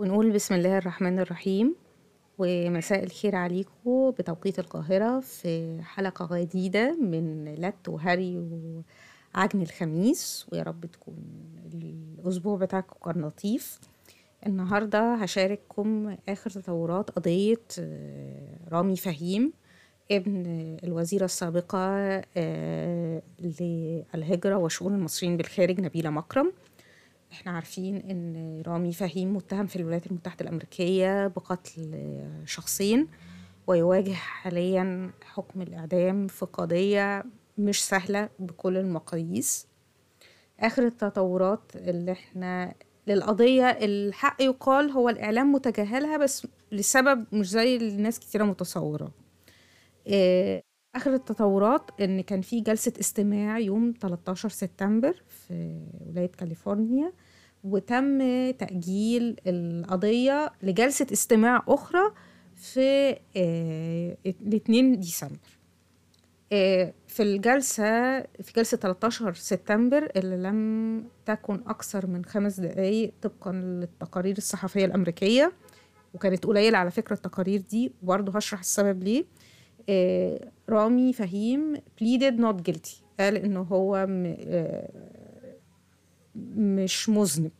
ونقول بسم الله الرحمن الرحيم ومساء الخير عليكم بتوقيت القاهرة في حلقة جديدة من لت وهري وعجن الخميس ويا رب تكون الأسبوع بتاعكم كان لطيف النهاردة هشارككم آخر تطورات قضية آه، رامي فهيم ابن الوزيرة السابقة آه، للهجرة وشؤون المصريين بالخارج نبيلة مكرم احنا عارفين ان رامي فهيم متهم في الولايات المتحدة الأمريكية بقتل شخصين ويواجه حاليا حكم الإعدام في قضية مش سهلة بكل المقاييس آخر التطورات اللي احنا للقضية الحق يقال هو الإعلام متجاهلها بس لسبب مش زي اللي الناس كتيرة متصورة آه، آخر التطورات إن كان في جلسة استماع يوم 13 سبتمبر في ولاية كاليفورنيا وتم تأجيل القضية لجلسة استماع أخرى في آه، ال 2 ديسمبر آه، في الجلسة في جلسة 13 سبتمبر اللي لم تكن أكثر من خمس دقايق طبقا للتقارير الصحفية الأمريكية وكانت قليلة على فكرة التقارير دي وبرضه هشرح السبب ليه آه، رامي فهيم pleaded not guilty قال إنه هو م- آه، مش مذنب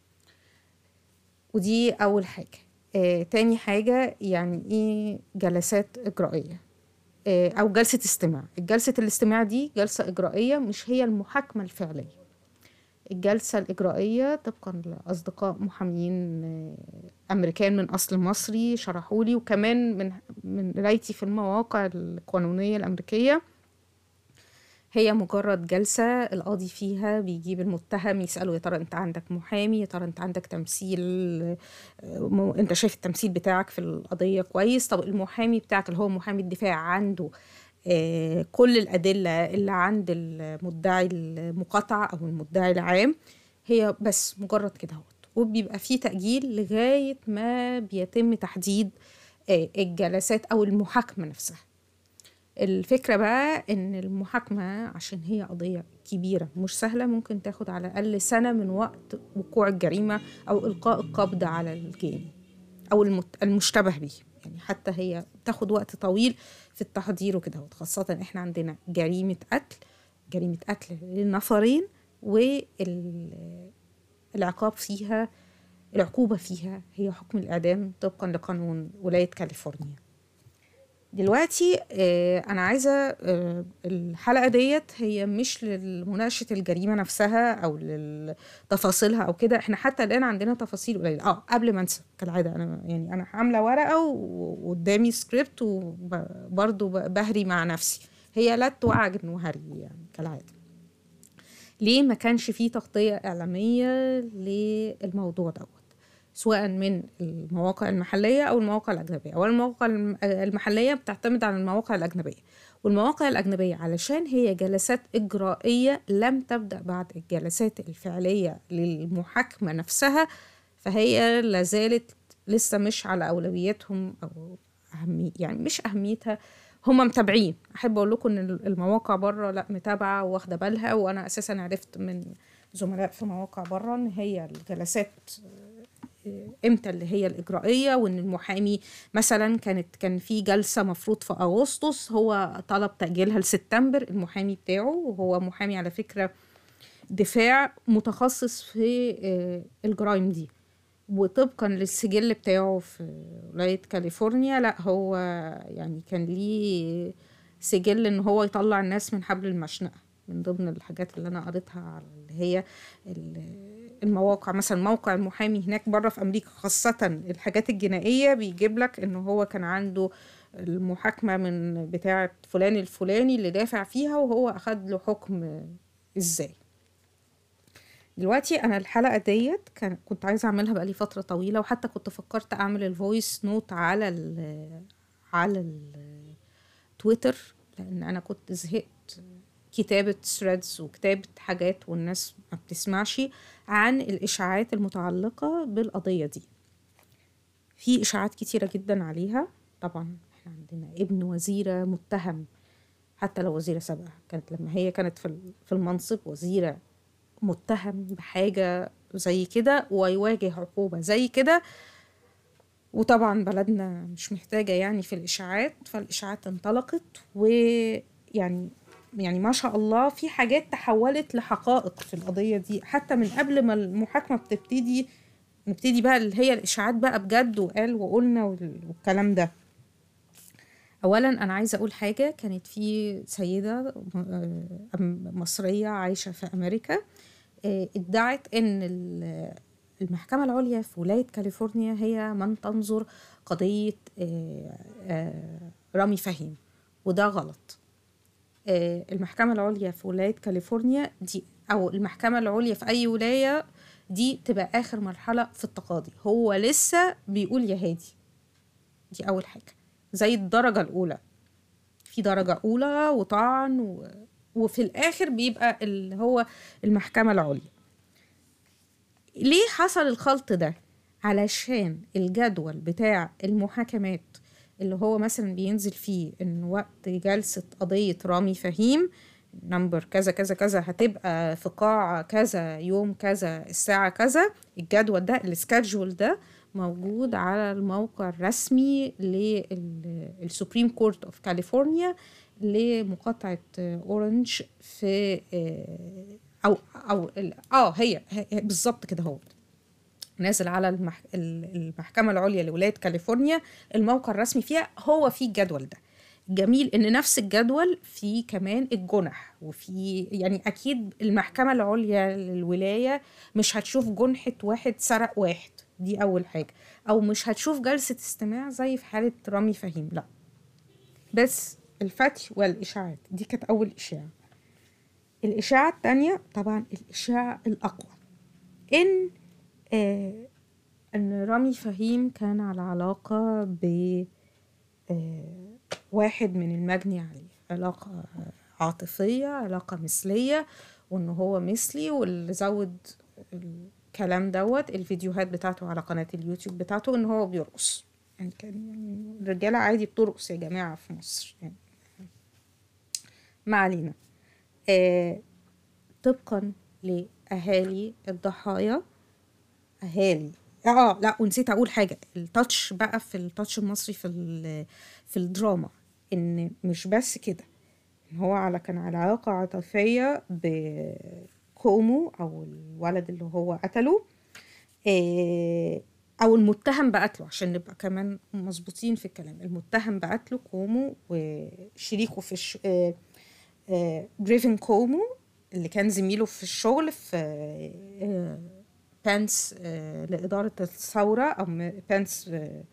ودي أول حاجة آه، تاني حاجة يعني إيه جلسات إجرائية آه، أو جلسة استماع الجلسة الاستماع دي جلسة إجرائية مش هي المحاكمة الفعلية الجلسة الإجرائية طبقا لأصدقاء محامين آه، أمريكان من أصل مصري شرحوا لي وكمان من من قرايتي في المواقع القانونية الأمريكية هي مجرد جلسة القاضي فيها بيجيب المتهم يسأله يا ترى أنت عندك محامي يا ترى أنت عندك تمثيل آه، مو- أنت شايف التمثيل بتاعك في القضية كويس طب المحامي بتاعك اللي هو محامي الدفاع عنده آه، كل الأدلة اللي عند المدعي المقاطعة أو المدعي العام هي بس مجرد كده اهوت وبيبقى في تأجيل لغاية ما بيتم تحديد آه، الجلسات أو المحاكمة نفسها الفكرة بقى إن المحاكمة عشان هي قضية كبيرة مش سهلة ممكن تاخد على الأقل سنة من وقت وقوع الجريمة أو إلقاء القبض على الجاني أو المت- المشتبه به يعني حتى هي بتاخد وقت طويل في التحضير وكده خاصة إحنا عندنا جريمة قتل جريمة قتل للنفرين والعقاب فيها العقوبة فيها هي حكم الإعدام طبقا لقانون ولاية كاليفورنيا دلوقتي آه، انا عايزه آه، الحلقه ديت هي مش لمناقشه الجريمه نفسها او لتفاصيلها او كده احنا حتى الان عندنا تفاصيل قليله اه قبل ما انسى كالعاده انا يعني انا عامله ورقه و- وقدامي سكريبت وبرضه بهري مع نفسي هي لت وعجن وهري يعني كالعاده ليه ما كانش فيه تغطيه اعلاميه للموضوع دوت سواء من المواقع المحلية أو المواقع الأجنبية أو المواقع الم- المحلية بتعتمد على المواقع الأجنبية والمواقع الأجنبية علشان هي جلسات إجرائية لم تبدأ بعد الجلسات الفعلية للمحاكمة نفسها فهي لازالت لسه مش على أولوياتهم أو أهمية يعني مش أهميتها هم متابعين أحب أقول لكم إن المواقع بره لا متابعة واخدة بالها وأنا أساسا عرفت من زملاء في مواقع بره إن هي الجلسات امتى اللي هي الاجرائيه وان المحامي مثلا كانت كان في جلسه مفروض في اغسطس هو طلب تاجيلها لسبتمبر المحامي بتاعه وهو محامي على فكره دفاع متخصص في آه، الجرائم دي وطبقا للسجل بتاعه في ولايه كاليفورنيا لا هو يعني كان ليه سجل ان هو يطلع الناس من حبل المشنقه من ضمن الحاجات اللي انا قريتها على اللي هي ال- المواقع مثلا موقع المحامي هناك بره في امريكا خاصه الحاجات الجنائيه بيجيب لك ان هو كان عنده المحاكمه من بتاعه فلان الفلاني اللي دافع فيها وهو اخد له حكم ازاي دلوقتي انا الحلقه ديت كان كنت عايزه اعملها بقالي فتره طويله وحتى كنت فكرت اعمل الفويس نوت على ال على التويتر لان انا كنت زهقت كتابة ثريدز وكتابة حاجات والناس ما بتسمعش عن الإشاعات المتعلقة بالقضية دي في إشاعات كتيرة جدا عليها طبعا احنا عندنا ابن وزيرة متهم حتى لو وزيرة سابقة كانت لما هي كانت في ال- في المنصب وزيرة متهم بحاجة زي كده ويواجه عقوبة زي كده وطبعا بلدنا مش محتاجة يعني في الإشاعات فالإشاعات انطلقت ويعني يعني ما شاء الله في حاجات تحولت لحقائق في القضية دي حتى من قبل ما المحاكمة بتبتدي نبتدي بقى اللي هي الإشاعات بقى بجد وقال وقلنا وال- والكلام ده اولا انا عايزه اقول حاجه كانت في سيده م- أم- مصريه عايشه في امريكا آه، ادعت ان ال- المحكمه العليا في ولايه كاليفورنيا هي من تنظر قضيه آه، آه، رامي فهيم وده غلط آه، المحكمة العليا في ولاية كاليفورنيا دي أو المحكمة العليا في أي ولاية دي تبقى آخر مرحلة في التقاضي هو لسه بيقول يا هادي دي أول حاجة زي الدرجة الأولى في درجة أولى وطعن و... وفي الآخر بيبقى اللي هو المحكمة العليا ليه حصل الخلط ده علشان الجدول بتاع المحاكمات اللي هو مثلا بينزل فيه ان وقت جلسة قضية رامي فهيم نمبر كذا كذا كذا هتبقى في قاعة كذا يوم كذا الساعة كذا الجدول ده السكادجول ده موجود على الموقع الرسمي للسوبريم كورت اوف كاليفورنيا لمقاطعة اورنج في آه، او او ال- اه هي هي- بالظبط كده هو نازل على المح... ال- المحكمة العليا لولاية كاليفورنيا الموقع الرسمي فيها هو فيه الجدول ده جميل ان نفس الجدول فيه كمان الجنح وفي يعني اكيد المحكمة العليا للولاية مش هتشوف جنحة واحد سرق واحد دي اول حاجة او مش هتشوف جلسة استماع زي في حالة رامي فهيم لا بس الفتي والاشاعات دي كانت اول اشاعة الاشاعة التانية طبعا الاشاعة الاقوى ان آه ان رامي فهيم كان على علاقة ب آه واحد من المجني عليه علاقة عاطفية علاقة مثلية وان هو مثلي واللي زود الكلام دوت الفيديوهات بتاعته على قناة اليوتيوب بتاعته ان هو بيرقص يعني كان يعني الرجالة عادي بترقص يا جماعة في مصر يعني ما علينا آه طبقا لأهالي الضحايا اهالي اه لا ونسيت اقول حاجه التاتش بقى في التاتش المصري في ال- في الدراما ان مش بس كده ان هو على كان على علاقه عاطفيه بكومو او الولد اللي هو قتله آه، او المتهم بقتله عشان نبقى كمان مظبوطين في الكلام المتهم بقتله كومو وشريكه في الش... آه، آه، جريفن كومو اللي كان زميله في الشغل في آه، بانس آه، لإدارة الثورة أو م- بانس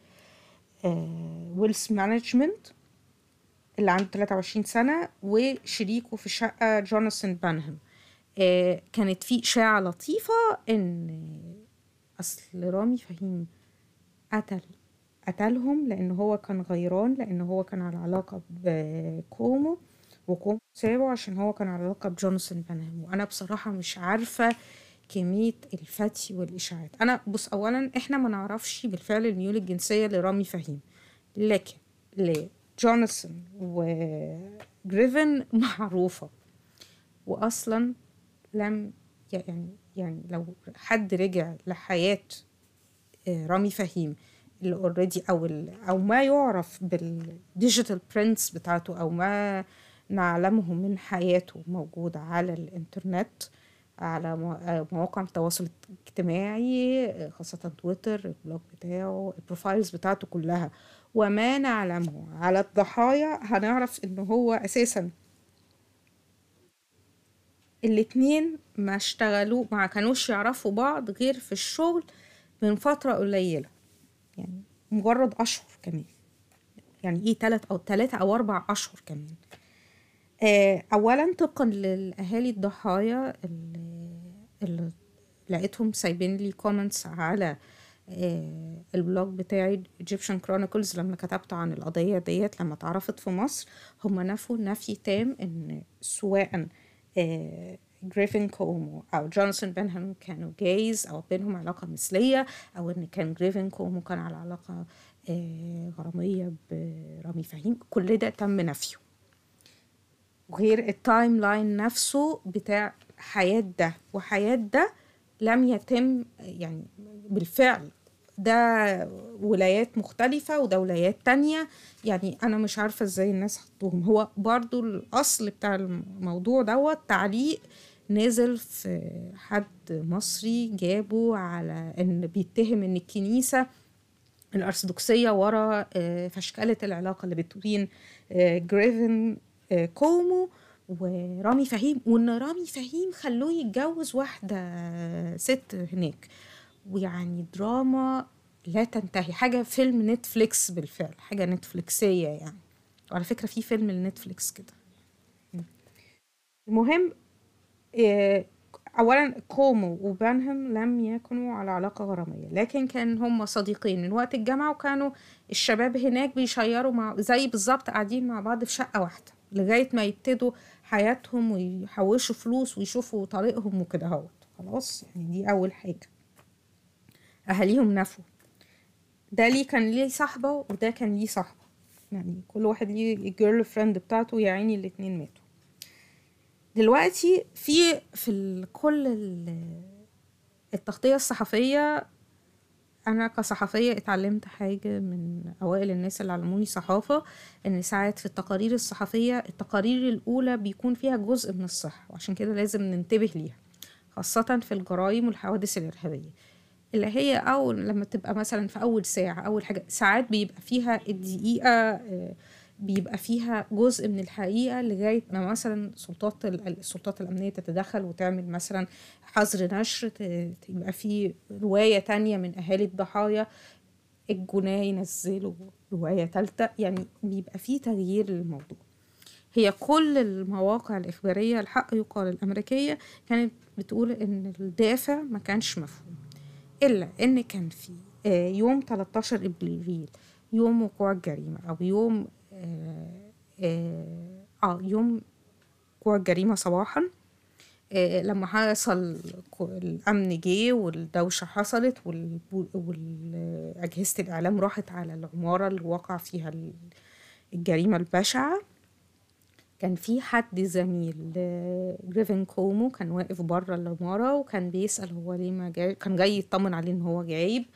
ويلز مانجمنت اللي عنده 23 سنة وشريكه في الشقة جوناثان بانهام آه، كانت في إشاعة لطيفة إن أصل رامي فهيم قتل قتلهم لأن هو كان غيران لأن هو كان على علاقة بكومو وكومو سابه عشان هو كان على علاقة بجوناثان بانهام وأنا بصراحة مش عارفة كمية الفتي والإشاعات أنا بص أولا إحنا ما نعرفش بالفعل الميول الجنسية لرامي فهيم لكن لجوناثان وجريفن معروفة وأصلا لم يعني يعني لو حد رجع لحياة آه، رامي فهيم اللي اوريدي او ال او ما يعرف بالديجيتال برينتس بتاعته او ما نعلمه من حياته موجود على الانترنت على مو- آه، مواقع التواصل الاجتماعي آه، خاصة تويتر البلوج بتاعه البروفايلز بتاعته كلها وما نعلمه على الضحايا هنعرف ان هو اساسا الاتنين ما اشتغلوا ما كانوش يعرفوا بعض غير في الشغل من فترة قليلة يعني مجرد أشهر كمان يعني ايه تلات أو تلاتة أو أربع أشهر كمان آه، أولا طبقا للأهالي الضحايا اللي, اللي لقيتهم سايبين لي كومنتس على آه، البلوج بتاعي Egyptian Chronicles لما كتبت عن القضية ديت لما اتعرفت في مصر هم نفوا نفي تام ان سواء آه، جريفن كومو او جونسون بينهم كانوا جايز او بينهم علاقة مثلية او ان كان جريفن كومو كان على علاقة آه، غرامية برامي فهيم كل ده تم نفيه وغير التايم لاين نفسه بتاع حياة ده وحياة ده لم يتم يعني بالفعل ده ولايات مختلفة وده ولايات تانية يعني أنا مش عارفة إزاي الناس حطوهم هو برضو الأصل بتاع الموضوع دوت تعليق نزل في حد مصري جابه على إن بيتهم إن الكنيسة الأرثوذكسية ورا آه، فشكلة العلاقة اللي بين آه، جريفن آه، كومو ورامي فهيم وإن رامي فهيم خلوه يتجوز واحدة ست هناك ويعني دراما لا تنتهي حاجة فيلم نتفليكس بالفعل حاجة نتفليكسية يعني وعلى فكرة في فيلم لنتفليكس كده المهم آه، اولا كومو وبانهم لم يكونوا على علاقه غراميه لكن كان هم صديقين من وقت الجامعه وكانوا الشباب هناك بيشيروا مع زي بالظبط قاعدين مع بعض في شقه واحده لغايه ما يبتدوا حياتهم ويحوشوا فلوس ويشوفوا طريقهم وكده اهوت خلاص يعني دي اول حاجه اهاليهم نفوا ده ليه كان ليه صاحبه وده كان ليه صاحبه يعني كل واحد ليه الجيرل فريند بتاعته يا عيني الاتنين ماتوا دلوقتي في في ال- كل ال- التغطية الصحفية أنا كصحفية اتعلمت حاجة من أوائل الناس اللي علموني صحافة إن ساعات في التقارير الصحفية التقارير الأولى بيكون فيها جزء من الصح وعشان كده لازم ننتبه ليها خاصة في الجرائم والحوادث الإرهابية اللي هي أول لما تبقى مثلا في أول ساعة أول حاجة ساعات بيبقى فيها الدقيقة آه، بيبقى فيها جزء من الحقيقة لغاية ما مثلا سلطات ال- السلطات الأمنية تتدخل وتعمل مثلا حظر نشر ت- تبقى في رواية تانية من أهالي الضحايا الجناه ينزلوا رواية تالتة يعني بيبقى في تغيير للموضوع هي كل المواقع الإخبارية الحق يقال الأمريكية كانت بتقول إن الدافع ما كانش مفهوم إلا إن كان في آه، يوم 13 إبريل يوم وقوع الجريمة أو يوم آه, آه, آه يوم وقوع الجريمة صباحا آه لما حصل كو- الأمن جه والدوشة حصلت وأجهزة الإعلام راحت على العمارة اللي وقع فيها ال- الجريمة البشعة كان في حد زميل آه، جريفن كومو كان واقف بره العمارة وكان بيسأل هو ليه ما جاي كان جاي يطمن عليه ان هو جايب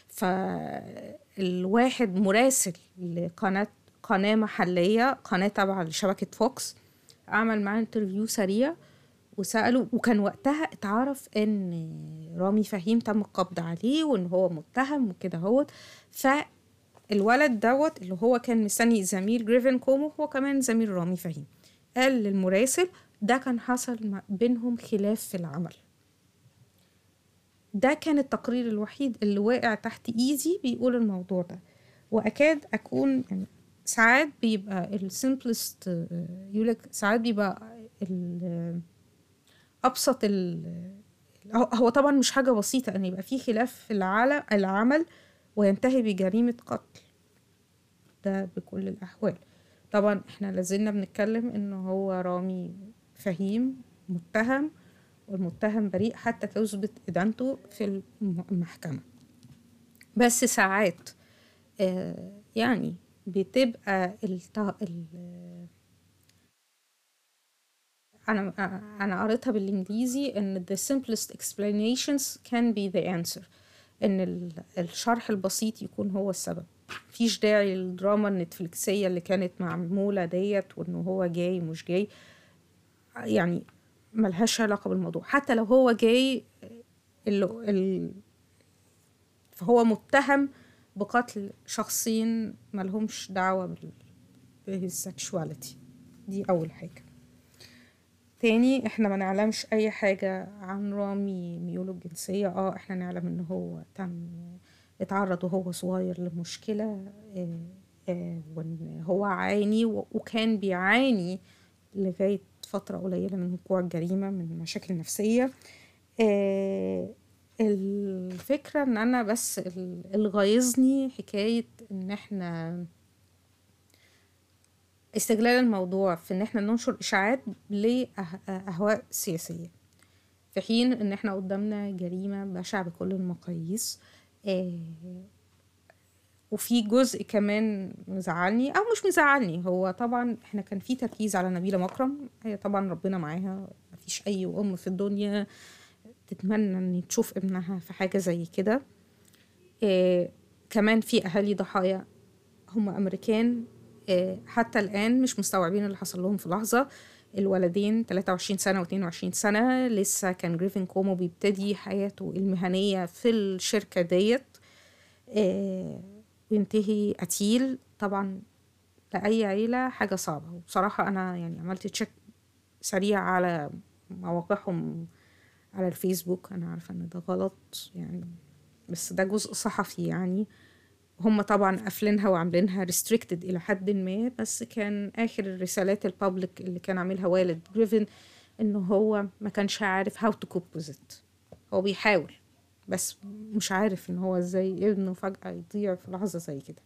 فالواحد مراسل لقناة قناة محلية قناة تابعة لشبكة فوكس عمل معاه انترفيو سريع وسأله وكان وقتها اتعرف ان رامي فهيم تم القبض عليه وان هو متهم وكده هوت فالولد دوت اللي هو كان مستني زميل جريفن كومو هو كمان زميل رامي فهيم قال للمراسل ده كان حصل ما- بينهم خلاف في العمل ده كان التقرير الوحيد اللي واقع تحت ايدي بيقول الموضوع ده واكاد اكون يعني ساعات بيبقى السمبلست يقولك ساعات بيبقى ال- ابسط ال- هو هو طبعا مش حاجه بسيطه ان يبقى في خلاف في العالم العمل وينتهي بجريمه قتل ده بكل الأحوال طبعا احنا لازلنا بنتكلم ان هو رامي فهيم متهم والمتهم بريء حتى تثبت إدانته في الم- المحكمة بس ساعات آه، يعني بتبقى الت... ال... أنا أنا قريتها بالإنجليزي إن the simplest explanations can be the answer إن ال- الشرح البسيط يكون هو السبب مفيش داعي للدراما النتفليكسية اللي كانت معمولة ديت وإنه هو جاي مش جاي يعني ملهاش علاقة بالموضوع حتى لو هو جاي ال... ال... فهو متهم بقتل شخصين ملهمش دعوة بال بالسكشواليتي دي أول حاجة تاني احنا ما نعلمش اي حاجة عن رامي ميوله الجنسية اه احنا نعلم ان هو تم اتعرض وهو صغير لمشكلة آه، آه، وان هو عاني و- وكان بيعاني لغاية فترة قليلة من وقوع الجريمة من مشاكل نفسية آه، الفكرة ان انا بس ال- اللي غايظني حكاية ان احنا استغلال الموضوع في ان احنا ننشر اشاعات لاهواء سياسيه في حين ان احنا قدامنا جريمه بشعه بكل المقاييس آه، وفي جزء كمان مزعلني او مش مزعلني هو طبعا احنا كان في تركيز على نبيله مكرم هي طبعا ربنا معاها مفيش اي ام في الدنيا تتمنى ان تشوف ابنها في حاجة زي كده آه كمان في اهالي ضحايا هم امريكان آه حتى الان مش مستوعبين اللي حصل لهم في لحظة الولدين 23 سنة و22 سنة لسه كان جريفن كومو بيبتدي حياته المهنية في الشركة ديت آه وينتهي قتيل طبعا لأي عيلة حاجة صعبة وبصراحة أنا يعني عملت تشيك سريع على مواقعهم على الفيسبوك أنا عارفة إن ده غلط يعني بس ده جزء صحفي يعني هم طبعا قافلينها وعاملينها restricted إلى حد ما بس كان آخر الرسالات البابليك اللي كان عاملها والد جريفن إنه هو ما كانش عارف how to cope with it هو بيحاول بس مش عارف إن هو إزاي ابنه فجأة يضيع في لحظة زي كده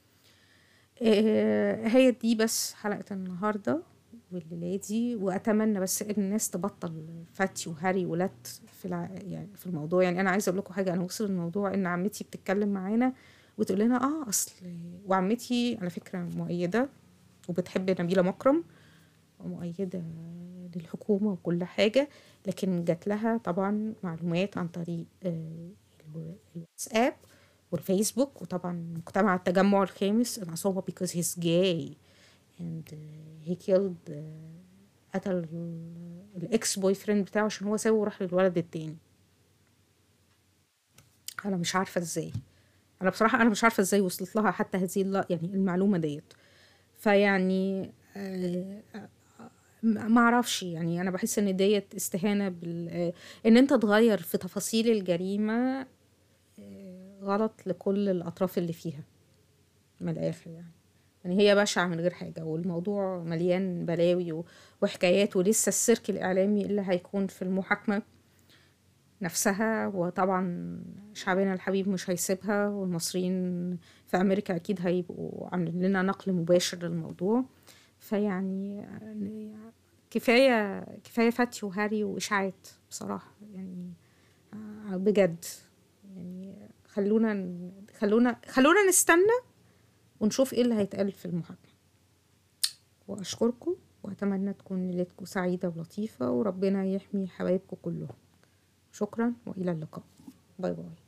آه، هي دي بس حلقة النهاردة والليلة دي وأتمنى بس إن الناس تبطل فاتي وهاري ولات في الع... يعني في الموضوع يعني أنا عايزة أقول لكم حاجة أنا وصل الموضوع إن عمتي بتتكلم معانا وتقول لنا آه أصل وعمتي على فكرة مؤيدة وبتحب نبيلة مكرم ومؤيدة للحكومة وكل حاجة لكن جات لها طبعا معلومات عن طريق آه، الو- الواتساب والفيسبوك وطبعا مجتمع التجمع الخامس العصابة because he's gay and uh, he killed uh, قتل الاكس بوي فريند بتاعه عشان هو سابه وراح للولد التاني انا مش عارفة ازاي انا بصراحة انا مش عارفة ازاي وصلت لها حتى هذه الل- يعني المعلومة ديت فيعني آه، ما اعرفش يعني انا بحس ان ديت استهانة بال آه، ان انت تغير في تفاصيل الجريمة آه، غلط لكل الاطراف اللي فيها من الاخر يعني يعني هي بشعة من غير حاجة والموضوع مليان بلاوي و- وحكايات ولسه السيرك الإعلامي اللي هيكون في المحاكمة نفسها وطبعا شعبنا الحبيب مش هيسيبها والمصريين في أمريكا أكيد هيبقوا عاملين لنا نقل مباشر للموضوع فيعني يعني كفاية كفاية فتي وهاري وإشاعات بصراحة يعني آه، بجد يعني خلونا خلونا خلونا نستنى ونشوف ايه اللي هيتقال في المحاكمة وأشكركم وأتمنى تكون ليلتكم سعيدة ولطيفة وربنا يحمي حبايبكم كلهم شكرا وإلى اللقاء باي باي